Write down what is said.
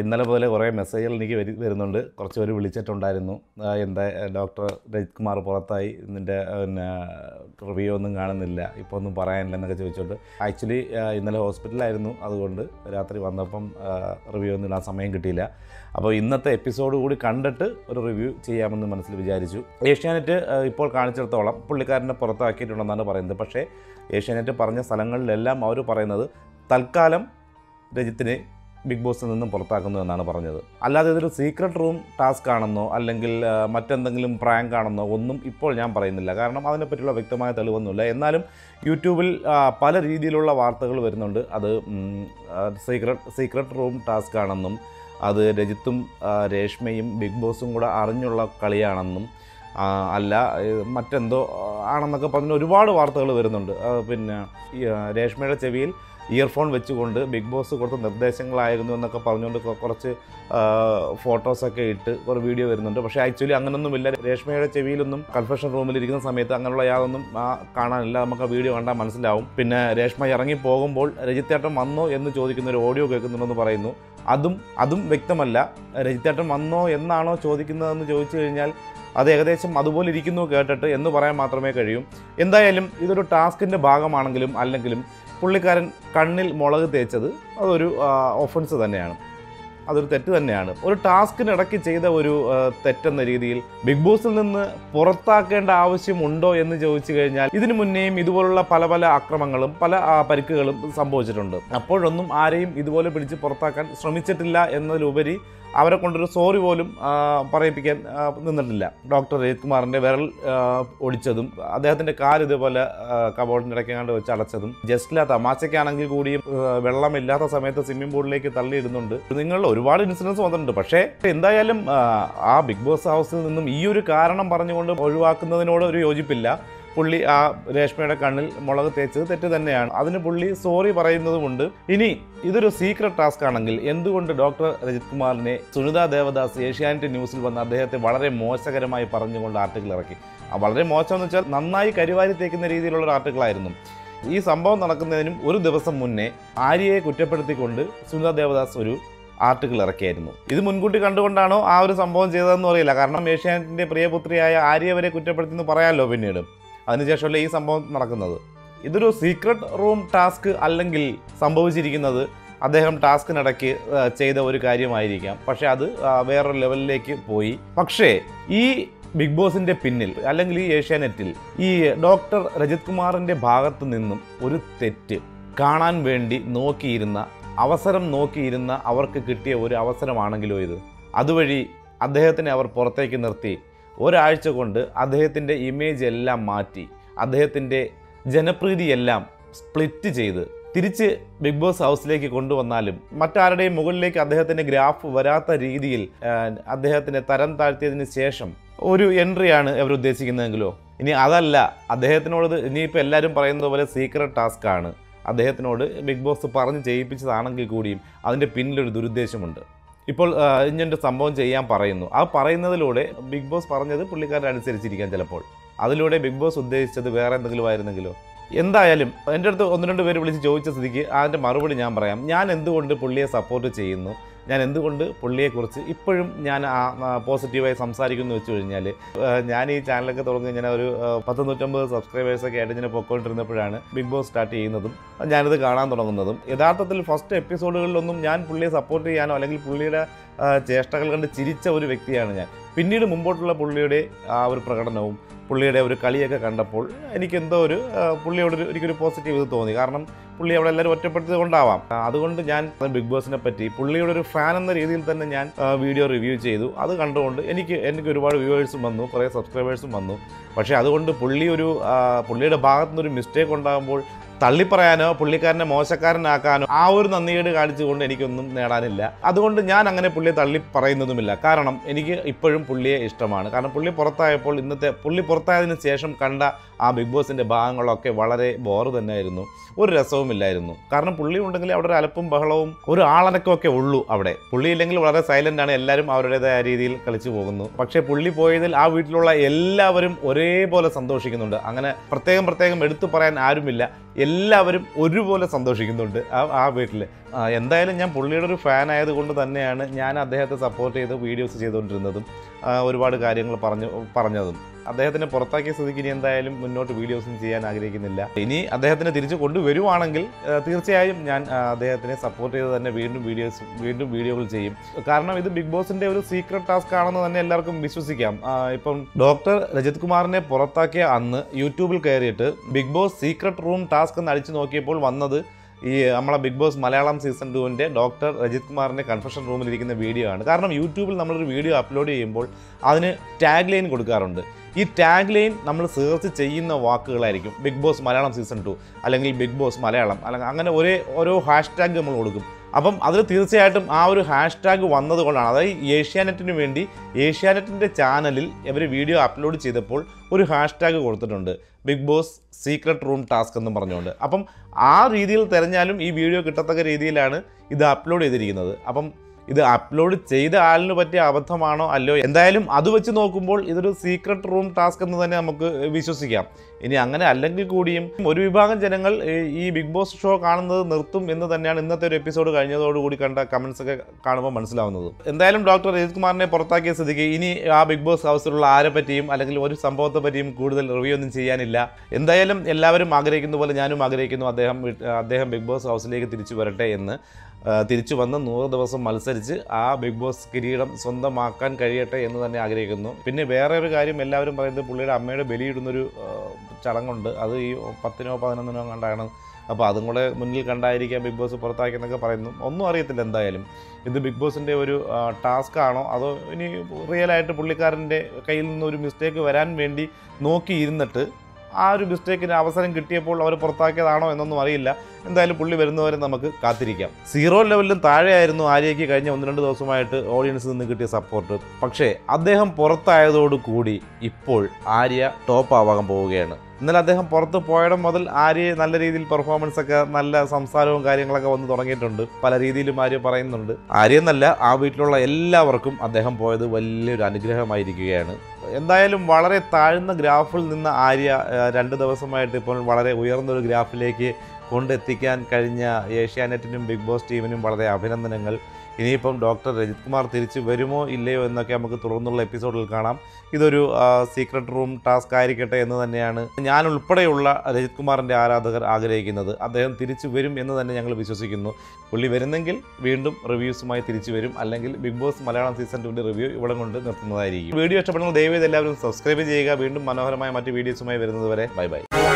ഇന്നലെ പോലെ കുറേ മെസ്സേജുകൾ എനിക്ക് വരി വരുന്നുണ്ട് കുറച്ച് പേര് വിളിച്ചിട്ടുണ്ടായിരുന്നു ആ, എന്താ ഡോക്ടർ രജിത് കുമാർ പുറത്തായി ഇതിൻ്റെ പിന്നെ റിവ്യൂ ഒന്നും കാണുന്നില്ല ഇപ്പോൾ ഒന്നും പറയാനില്ല എന്നൊക്കെ ചോദിച്ചോണ്ട് ആക്ച്വലി ഇന്നലെ ഹോസ്പിറ്റലായിരുന്നു അതുകൊണ്ട് രാത്രി വന്നപ്പം റിവ്യൂ ഒന്നും ഇടാൻ സമയം കിട്ടിയില്ല അപ്പോൾ ഇന്നത്തെ എപ്പിസോഡ് കൂടി കണ്ടിട്ട് ഒരു റിവ്യൂ ചെയ്യാമെന്ന് മനസ്സിൽ വിചാരിച്ചു ഏഷ്യാനെറ്റ് ആ, ഇപ്പോൾ കാണിച്ചിടത്തോളം പുള്ളിക്കാരനെ പുറത്താക്കിയിട്ടുണ്ടെന്നാണ് പറയുന്നത് പക്ഷേ ഏഷ്യാനെറ്റ് പറഞ്ഞ സ്ഥലങ്ങളിലെല്ലാം അവർ പറയുന്നത് തൽക്കാലം രജിത്തിനെ ബിഗ് ബോസിൽ നിന്നും പുറത്താക്കുന്നു എന്നാണ് പറഞ്ഞത് അല്ലാതെ ഇതൊരു സീക്രട്ട് റൂം ടാസ്ക് ആണെന്നോ അല്ലെങ്കിൽ ആ, മറ്റെന്തെങ്കിലും പ്രാങ്ക് ആണെന്നോ ഒന്നും ഇപ്പോൾ ഞാൻ പറയുന്നില്ല കാരണം അതിനെപ്പറ്റിയുള്ള വ്യക്തമായ തെളിവൊന്നുമില്ല എന്നാലും യൂട്യൂബിൽ ആ, പല രീതിയിലുള്ള വാർത്തകൾ വരുന്നുണ്ട് അത് സീക്രട്ട് സീക്രട്ട് റൂം ടാസ്ക് ആണെന്നും അത് രജിത്തും ആ, രേഷ്മയും ബിഗ് ബോസും കൂടെ അറിഞ്ഞുള്ള കളിയാണെന്നും ആ, അല്ല ഇത് മറ്റെന്തോ ആ, ആണെന്നൊക്കെ പറഞ്ഞ് ഒരുപാട് വാർത്തകൾ വരുന്നുണ്ട് ആ, പിന്നെ ഈ, ആ, രേഷ്മയുടെ ചെവിയിൽ ഇയർഫോൺ വെച്ചുകൊണ്ട് ബിഗ് ബോസ് കൊടുത്ത നിർദ്ദേശങ്ങളായിരുന്നു എന്നൊക്കെ പറഞ്ഞുകൊണ്ട് കൊ- കുറച്ച് ആ, ഫോട്ടോസൊക്കെ ഇട്ട് ഒരു വീഡിയോ വരുന്നുണ്ട് പക്ഷേ ആക്ച്വലി അങ്ങനൊന്നുമില്ല രേഷ്മയുടെ ചെവിയിലൊന്നും കൺഫെഷൻ റൂമിൽ ഇരിക്കുന്ന സമയത്ത് അങ്ങനെയുള്ള യാതൊന്നും ആ, കാണാനില്ല നമുക്ക് ആ വീഡിയോ കണ്ടാൽ മനസ്സിലാവും പിന്നെ രേഷ്മ ഇറങ്ങി പോകുമ്പോൾ രജിത്തേട്ടൻ വന്നോ എന്ന് ചോദിക്കുന്ന ഒരു ഓഡിയോ കേൾക്കുന്നുണ്ടെന്ന് പറയുന്നു അതും അതും വ്യക്തമല്ല രജിത്തേട്ടൻ വന്നോ എന്നാണോ ചോദിക്കുന്നതെന്ന് ചോദിച്ചു കഴിഞ്ഞാൽ അത് ഏകദേശം അതുപോലെ ഇരിക്കുന്നു കേട്ടിട്ട് എന്ന് പറയാൻ മാത്രമേ കഴിയൂ എന്തായാലും ഇതൊരു ടാസ്കിൻ്റെ ഭാഗമാണെങ്കിലും അല്ലെങ്കിലും പുള്ളിക്കാരൻ കണ്ണിൽ മുളക് തേച്ചത് അതൊരു ഒഫൻസ് തന്നെയാണ് അതൊരു തെറ്റ് തന്നെയാണ് ഒരു ടാസ്കിനിടയ്ക്ക് ചെയ്ത ഒരു ആ, തെറ്റെന്ന രീതിയിൽ ബിഗ് ബോസിൽ നിന്ന് പുറത്താക്കേണ്ട ആവശ്യമുണ്ടോ എന്ന് ചോദിച്ചു കഴിഞ്ഞാൽ ഇതിനു മുന്നേയും ഇതുപോലുള്ള പല പല അക്രമങ്ങളും പല ആ, പരിക്കുകളും സംഭവിച്ചിട്ടുണ്ട് അപ്പോഴൊന്നും ആരെയും ഇതുപോലെ പിടിച്ച് പുറത്താക്കാൻ ശ്രമിച്ചിട്ടില്ല എന്നതിലുപരി അവരെ കൊണ്ടൊരു സോറി പോലും ആ, പറയിപ്പിക്കാൻ ആ, നിന്നിട്ടില്ല ഡോക്ടർ രജിത് കുമാറിൻ്റെ വിരൽ ആ, ഒടിച്ചതും അദ്ദേഹത്തിൻ്റെ കാല് ഇതുപോലെ കബോർഡിൻ്റെ ഇടയ്ക്കങ്ങാണ്ട് വെച്ച് അടച്ചതും ജസ്റ്റില്ല തമാശയ്ക്കാണെങ്കിൽ കൂടിയും ആ, വെള്ളമില്ലാത്ത സമയത്ത് സ്വിമ്മിംഗ് പൂളിലേക്ക് തള്ളിയിടുന്നുണ്ട് നിങ്ങളുടെ ഒരുപാട് ഇൻസിഡൻസ് വന്നിട്ടുണ്ട് പക്ഷേ എന്തായാലും ആ, ആ ബിഗ് ബോസ് ഹൗസിൽ നിന്നും ഈ ഒരു കാരണം പറഞ്ഞുകൊണ്ട് ഒഴിവാക്കുന്നതിനോട് ഒരു യോജിപ്പില്ല പുള്ളി ആ രേഷ്മയുടെ കണ്ണിൽ മുളക് തേച്ചത് തെറ്റ് തന്നെയാണ് അതിന് പുള്ളി സോറി പറയുന്നതുമുണ്ട് ഇനി ഇതൊരു സീക്രട്ട് ടാസ്ക് ആണെങ്കിൽ എന്തുകൊണ്ട് ഡോക്ടർ രജിത് കുമാറിനെ സുനിത ദേവദാസ് ഏഷ്യാനെറ്റ് ന്യൂസിൽ വന്ന് അദ്ദേഹത്തെ വളരെ മോശകരമായി പറഞ്ഞുകൊണ്ട് ആർട്ടിക്കിൾ ഇറക്കി ആ വളരെ മോശം എന്ന് വെച്ചാൽ നന്നായി കരിവാരി തേക്കുന്ന രീതിയിലുള്ള ഒരു ആർട്ടിക്കിളായിരുന്നു ഈ സംഭവം നടക്കുന്നതിനും ഒരു ദിവസം മുന്നേ ആര്യയെ കുറ്റപ്പെടുത്തിക്കൊണ്ട് സുനിത ദേവദാസ് ഒരു ആർട്ടിക്കിൾ ഇറക്കിയായിരുന്നു ഇത് മുൻകൂട്ടി കണ്ടുകൊണ്ടാണോ ആ ഒരു സംഭവം ചെയ്തതെന്ന് അറിയില്ല കാരണം ഏഷ്യാനെറ്റിന്റെ പ്രിയപുത്രിയായ ആര്യ വരെ കുറ്റപ്പെടുത്തി എന്ന് പറയാമല്ലോ പിന്നീട് അതിനുശേഷമല്ലേ ഈ സംഭവം നടക്കുന്നത് ഇതൊരു സീക്രട്ട് റൂം ടാസ്ക് അല്ലെങ്കിൽ സംഭവിച്ചിരിക്കുന്നത് അദ്ദേഹം ടാസ്കിനിടയ്ക്ക് ആ, ചെയ്ത ഒരു കാര്യമായിരിക്കാം പക്ഷേ അത് ആ, വേറൊരു ലെവലിലേക്ക് പോയി പക്ഷേ ഈ ബിഗ് ബോസിന്റെ പിന്നിൽ അല്ലെങ്കിൽ ഈ ഏഷ്യാനെറ്റിൽ ഈ ഡോക്ടർ രജിത് കുമാറിന്റെ ഭാഗത്ത് നിന്നും ഒരു തെറ്റ് കാണാൻ വേണ്ടി നോക്കിയിരുന്ന അവസരം നോക്കിയിരുന്ന അവർക്ക് കിട്ടിയ ഒരു അവസരമാണെങ്കിലോ ഇത് അതുവഴി അദ്ദേഹത്തിനെ അവർ പുറത്തേക്ക് നിർത്തി ഒരാഴ്ച കൊണ്ട് അദ്ദേഹത്തിൻ്റെ ഇമേജ് എല്ലാം മാറ്റി അദ്ദേഹത്തിൻ്റെ ജനപ്രീതിയെല്ലാം സ്പ്ലിറ്റ് ചെയ്ത് തിരിച്ച് ബിഗ് ബോസ് ഹൗസിലേക്ക് കൊണ്ടുവന്നാലും മറ്റാരുടെയും മുകളിലേക്ക് അദ്ദേഹത്തിൻ്റെ ഗ്രാഫ് വരാത്ത രീതിയിൽ ആ, അദ്ദേഹത്തിനെ തരം താഴ്ത്തിയതിന് ശേഷം ഒരു എൻട്രിയാണ് അവർ ഉദ്ദേശിക്കുന്നതെങ്കിലോ ഇനി അതല്ല അദ്ദേഹത്തിനോട് ഇത് ഇനിയിപ്പോൾ എല്ലാവരും പറയുന്നത് പോലെ സീക്രട്ട് ടാസ്ക് ആണ് അദ്ദേഹത്തിനോട് ബിഗ് ബോസ് പറഞ്ഞ് ചെയ്യിപ്പിച്ചതാണെങ്കിൽ കൂടിയും അതിൻ്റെ പിന്നിലൊരു ദുരുദ്ദേശമുണ്ട് ഇപ്പോൾ ആ, ഇങ്ങനൊരു സംഭവം ചെയ്യാൻ പറയുന്നു ആ പറയുന്നതിലൂടെ ബിഗ് ബോസ് പറഞ്ഞത് പുള്ളിക്കാരൻ അനുസരിച്ചിരിക്കാം ചിലപ്പോൾ അതിലൂടെ ബിഗ് ബോസ് ഉദ്ദേശിച്ചത് വേറെ എന്തെങ്കിലും ആയിരുന്നെങ്കിലോ എന്തായാലും എൻ്റെ അടുത്ത് ഒന്ന് രണ്ട് പേര് വിളിച്ച് ചോദിച്ച സ്ഥിതിക്ക് അതിൻ്റെ മറുപടി ഞാൻ പറയാം ഞാൻ എന്തുകൊണ്ട് പുള്ളിയെ സപ്പോർട്ട് ചെയ്യുന്നു ഞാൻ എന്തുകൊണ്ട് പുള്ളിയെക്കുറിച്ച് ഇപ്പോഴും ഞാൻ ആ ആ, പോസിറ്റീവായി സംസാരിക്കുന്നു വെച്ച് കഴിഞ്ഞാൽ ആ, ഞാൻ ഈ ചാനലൊക്കെ തുടങ്ങി ഞാൻ ഒരു ആ, പത്ത് നൂറ്റമ്പത് സബ്സ്ക്രൈബേഴ്സൊക്കെ ആയിട്ട് ഇങ്ങനെ പൊക്കോണ്ടിരുന്നപ്പോഴാണ് ബിഗ് ബോസ് സ്റ്റാർട്ട് ചെയ്യുന്നതും ഞാനിത് കാണാൻ തുടങ്ങുന്നതും യഥാർത്ഥത്തിൽ ഫസ്റ്റ് എപ്പിസോഡുകളിലൊന്നും ഞാൻ പുള്ളിയെ സപ്പോർട്ട് ചെയ്യാനോ അല്ലെങ്കിൽ പുള്ളിയുടെ ആ, ചേഷ്ടകൾ കണ്ട് ചിരിച്ച ഒരു വ്യക്തിയാണ് ഞാൻ പിന്നീട് മുമ്പോട്ടുള്ള പുള്ളിയുടെ ആ ഒരു പ്രകടനവും പുള്ളിയുടെ ഒരു കളിയൊക്കെ കണ്ടപ്പോൾ എനിക്കെന്തോ ഒരു ആ, പുള്ളിയോട് ഒരു എനിക്കൊരു പോസിറ്റീവ് ഇത് തോന്നി കാരണം പുള്ളി അവിടെ എല്ലാവരും ഒറ്റപ്പെടുത്തിയത് കൊണ്ടാവാം ആ, അതുകൊണ്ട് ഞാൻ ബിഗ് ബോസിനെ പറ്റി പുള്ളിയുടെ ഒരു ഫാൻ എന്ന രീതിയിൽ തന്നെ ഞാൻ ആ, വീഡിയോ റിവ്യൂ ചെയ്തു അത് കണ്ടുകൊണ്ട് എനിക്ക് എനിക്ക് ഒരുപാട് വ്യൂവേഴ്സും വന്നു കുറേ സബ്സ്ക്രൈബേഴ്സും വന്നു പക്ഷേ അതുകൊണ്ട് പുള്ളി ഒരു ആ, പുള്ളിയുടെ ഭാഗത്തു നിന്നൊരു മിസ്റ്റേക്ക് ഉണ്ടാകുമ്പോൾ തള്ളിപ്പറയാനോ പുള്ളിക്കാരനെ മോശക്കാരനാക്കാനോ ആ ഒരു നന്ദികേട് കാണിച്ചുകൊണ്ട് എനിക്കൊന്നും നേടാനില്ല അതുകൊണ്ട് ഞാൻ അങ്ങനെ പുള്ളിയെ തള്ളി പറയുന്നതുമില്ല കാരണം എനിക്ക് ഇപ്പോഴും പുള്ളിയെ ഇഷ്ടമാണ് കാരണം പുള്ളി പുറത്തായപ്പോൾ ഇന്നത്തെ പുള്ളി പുറത്തായതിനു ശേഷം കണ്ട ആ ബിഗ് ബോസിൻ്റെ ഭാഗങ്ങളൊക്കെ വളരെ ബോറ് തന്നെയായിരുന്നു ഒരു രസവുമില്ലായിരുന്നു കാരണം പുള്ളി ഉണ്ടെങ്കിൽ അവിടെ ഒരു അലപ്പും ബഹളവും ഒരു ആളനക്കമൊക്കെ ഉള്ളൂ അവിടെ പുള്ളി ഇല്ലെങ്കിൽ വളരെ സൈലന്റ് ആണ് എല്ലാവരും അവരുടേതായ രീതിയിൽ കളിച്ചു പോകുന്നു പക്ഷേ പുള്ളി പോയതിൽ ആ വീട്ടിലുള്ള എല്ലാവരും ഒരേപോലെ സന്തോഷിക്കുന്നുണ്ട് അങ്ങനെ പ്രത്യേകം പ്രത്യേകം എടുത്തു പറയാൻ ആരുമില്ല എല്ലാവരും ഒരുപോലെ സന്തോഷിക്കുന്നുണ്ട് ആ ആ വീട്ടിൽ എന്തായാലും ഞാൻ പുള്ളിയുടെ ഒരു ഫാൻ ആയതുകൊണ്ട് തന്നെയാണ് ഞാൻ അദ്ദേഹത്തെ സപ്പോർട്ട് ചെയ്ത് വീഡിയോസ് ചെയ്തുകൊണ്ടിരുന്നതും ആ, ഒരുപാട് കാര്യങ്ങൾ പറഞ്ഞു പറഞ്ഞതും അദ്ദേഹത്തിനെ പുറത്താക്കിയ സ്ഥിതിക്ക് ഇനി എന്തായാലും മുന്നോട്ട് വീഡിയോസും ചെയ്യാൻ ആഗ്രഹിക്കുന്നില്ല ഇനി അദ്ദേഹത്തിനെ തിരിച്ചു കൊണ്ടുവരുവാണെങ്കിൽ ആ, തീർച്ചയായും ഞാൻ ആ, അദ്ദേഹത്തിനെ സപ്പോർട്ട് ചെയ്ത് തന്നെ വീണ്ടും വീഡിയോസ് വീണ്ടും വീഡിയോകൾ ചെയ്യും കാരണം ഇത് ബിഗ് ബോസിന്റെ ഒരു സീക്രട്ട് ടാസ്ക് ആണെന്ന് തന്നെ എല്ലാവർക്കും വിശ്വസിക്കാം ആ, ഇപ്പം ഡോക്ടർ രജത് കുമാറിനെ പുറത്താക്കിയ അന്ന് യൂട്യൂബിൽ കയറിയിട്ട് Big Boss secret room task എന്ന് അടിച്ചു നോക്കിയപ്പോൾ വന്നത് ഈ നമ്മളെ ബിഗ് ബോസ് മലയാളം സീസൺ ടുവിൻ്റെ ഡോക്ടർ രജിത് കുമാറിൻ്റെ കൺഫെഷൻ റൂമിൽ ഇരിക്കുന്ന വീഡിയോ ആണ് കാരണം യൂട്യൂബിൽ നമ്മളൊരു വീഡിയോ അപ്ലോഡ് ചെയ്യുമ്പോൾ അതിന് ടാഗ് ലൈൻ കൊടുക്കാറുണ്ട് ഈ ടാഗ് ലൈൻ നമ്മൾ സെർച്ച് ചെയ്യുന്ന വാക്കുകളായിരിക്കും Big Boss Malayalam season two അല്ലെങ്കിൽ ബിഗ് ബോസ് മലയാളം അല്ലെങ്കിൽ അങ്ങനെ ഒരേ ഓരോ ഹാഷ്ടാഗ് നമ്മൾ കൊടുക്കും അപ്പം അതിൽ തീർച്ചയായിട്ടും ആ ഒരു ഹാഷ്ടാഗ് വന്നതുകൊണ്ടാണ് അതായത് ഏഷ്യാനെറ്റിന് വേണ്ടി ഏഷ്യാനെറ്റിൻ്റെ ചാനലിൽ ഇവർ വീഡിയോ അപ്ലോഡ് ചെയ്തപ്പോൾ ഒരു ഹാഷ്ടാഗ് കൊടുത്തിട്ടുണ്ട് Big Boss secret room task എന്ന് പറഞ്ഞുകൊണ്ട് അപ്പം ആ രീതിയിൽ തിരഞ്ഞാലും ഈ വീഡിയോ കിട്ടത്തക്ക രീതിയിലാണ് ഇത് അപ്ലോഡ് ചെയ്തിരിക്കുന്നത് അപ്പം ഇത് അപ്ലോഡ് ചെയ്ത ആളിന് പറ്റിയ അബദ്ധമാണോ അല്ലയോ എന്തായാലും അത് വെച്ച് നോക്കുമ്പോൾ ഇതൊരു സീക്രട്ട് റൂം ടാസ്ക് എന്ന് തന്നെ നമുക്ക് വിശ്വസിക്കാം ഇനി അങ്ങനെ അല്ലെങ്കിൽ കൂടിയും ഒരു വിഭാഗം ജനങ്ങൾ ഈ- ഈ ബിഗ് ബോസ് ഷോ കാണുന്നത് നിർത്തും എന്ന് തന്നെയാണ് ഇന്നത്തെ ഒരു എപ്പിസോഡ് കഴിഞ്ഞതോടുകൂടി കണ്ട കമൻസ് ഒക്കെ കാണുമ്പോൾ മനസ്സിലാവുന്നത് എന്തായാലും ഡോക്ടർ രജിത് കുമാറിനെ പുറത്താക്കിയ സ്ഥിതിക്ക് ഇനി ആ ബിഗ് ബോസ് ഹൗസിലുള്ള ആരെ പറ്റിയും അല്ലെങ്കിൽ ഒരു സംഭവത്തെ പറ്റിയും കൂടുതൽ റിവ്യൂ ഒന്നും ചെയ്യാനില്ല എന്തായാലും എല്ലാവരും ആഗ്രഹിക്കുന്ന പോലെ ഞാനും ആഗ്രഹിക്കുന്നു അദ്ദേഹം വീട്ട്- അദ്ദേഹം ബിഗ് ബോസ് ഹൗസിലേക്ക് തിരിച്ചു വരട്ടെ എന്ന് ആ, തിരിച്ചു വന്ന് നൂറ് ദിവസം മത്സരിച്ച് ആ ബിഗ് ബോസ് കിരീടം സ്വന്തമാക്കാൻ കഴിയട്ടെ എന്ന് തന്നെ ആഗ്രഹിക്കുന്നു പിന്നെ വേറെ ഒരു കാര്യം എല്ലാവരും പറയുന്നത് പുള്ളിയുടെ അമ്മയുടെ ബലിയിടുന്നൊരു ആ, ചടങ്ങുണ്ട് അത് ഈ പത്തിനോ പതിനൊന്നിനോ കണ്ടാണ് അപ്പോൾ അതും കൂടെ മുന്നിൽ കണ്ടായിരിക്കാം ബിഗ് ബോസ് പുറത്താക്കിയെന്നൊക്കെ പറയുന്നു ഒന്നും അറിയത്തില്ല എന്തായാലും ഇത് ബിഗ് ബോസിൻ്റെ ഒരു ടാസ്ക് ആണോ അതോ ഇനി റിയലായിട്ട് പുള്ളിക്കാരൻ്റെ കയ്യിൽ നിന്ന് ഒരു മിസ്റ്റേക്ക് വരാൻ വേണ്ടി നോക്കിയിരുന്നിട്ട് ആ ഒരു മിസ്റ്റേക്കിന് അവസരം കിട്ടിയപ്പോൾ അവർ പുറത്താക്കിയതാണോ എന്നൊന്നും അറിയില്ല എന്തായാലും പുള്ളി വരുന്നവരെ നമുക്ക് കാത്തിരിക്കാം സീറോ ലെവലിലും താഴെയായിരുന്നു ആര്യയ്ക്ക് കഴിഞ്ഞ ഒന്ന് രണ്ട് ദിവസമായിട്ട് ഓഡിയൻസിൽ നിന്ന് കിട്ടിയ സപ്പോർട്ട് പക്ഷേ അദ്ദേഹം പുറത്തായതോടുകൂടി ഇപ്പോൾ ആര്യ ടോപ്പ് ആവാൻ പോവുകയാണ് ഇന്നലെ അദ്ദേഹം പുറത്ത് പോയിടം മുതൽ ആര്യ നല്ല രീതിയിൽ പെർഫോമൻസ് ഒക്കെ നല്ല സംസാരവും കാര്യങ്ങളൊക്കെ വന്ന് തുടങ്ങിയിട്ടുണ്ട് പല രീതിയിലും ആര്യ പറയുന്നുണ്ട് ആര്യ എന്നല്ല ആ വീട്ടിലുള്ള എല്ലാവർക്കും അദ്ദേഹം പോയത് വലിയൊരു അനുഗ്രഹമായിരിക്കുകയാണ് എന്തായാലും വളരെ താഴ്ന്ന ഗ്രാഫിൽ നിന്ന് ആര്യ ആ, രണ്ട് ദിവസമായിട്ട് ഇപ്പോൾ വളരെ ഉയർന്നൊരു ഗ്രാഫിലേക്ക് കൊണ്ടെത്തിക്കാൻ കഴിഞ്ഞ ഏഷ്യാനെറ്റിനും ബിഗ് ബോസ് ടീമിനും വളരെ അഭിനന്ദനങ്ങൾ ഇനിയിപ്പം ഡോക്ടർ രജിത് കുമാർ തിരിച്ചു വരുമോ ഇല്ലയോ എന്നൊക്കെ നമുക്ക് തുടർന്നുള്ള എപ്പിസോഡിൽ കാണാം ഇതൊരു സീക്രട്ട് റൂം ടാസ്ക് ആയിരിക്കട്ടെ എന്ന് തന്നെയാണ് ഞാൻ ഉൾപ്പെടെയുള്ള രജിത് കുമാറിൻ്റെ ആരാധകർ ആഗ്രഹിക്കുന്നത് അദ്ദേഹം തിരിച്ചു വരും എന്ന് തന്നെ ഞങ്ങൾ വിശ്വസിക്കുന്നു പുള്ളി വരുന്നെങ്കിൽ വീണ്ടും റിവ്യൂസുമായി തിരിച്ചു വരും അല്ലെങ്കിൽ ബിഗ് ബോസ് മലയാളം സീസൺ ടുവിൻ്റെ റിവ്യൂ ഇവിടെ കൊണ്ട് നിർത്തുന്നതായിരിക്കും വീഡിയോ ഇഷ്ടപ്പെടുന്ന ദയവേത് എല്ലാവരും സബ്സ്ക്രൈബ് ചെയ്യുക വീണ്ടും മനോഹരമായ മറ്റ് വീഡിയോസുമായി വരുന്നത് വരെ ബൈ ബൈ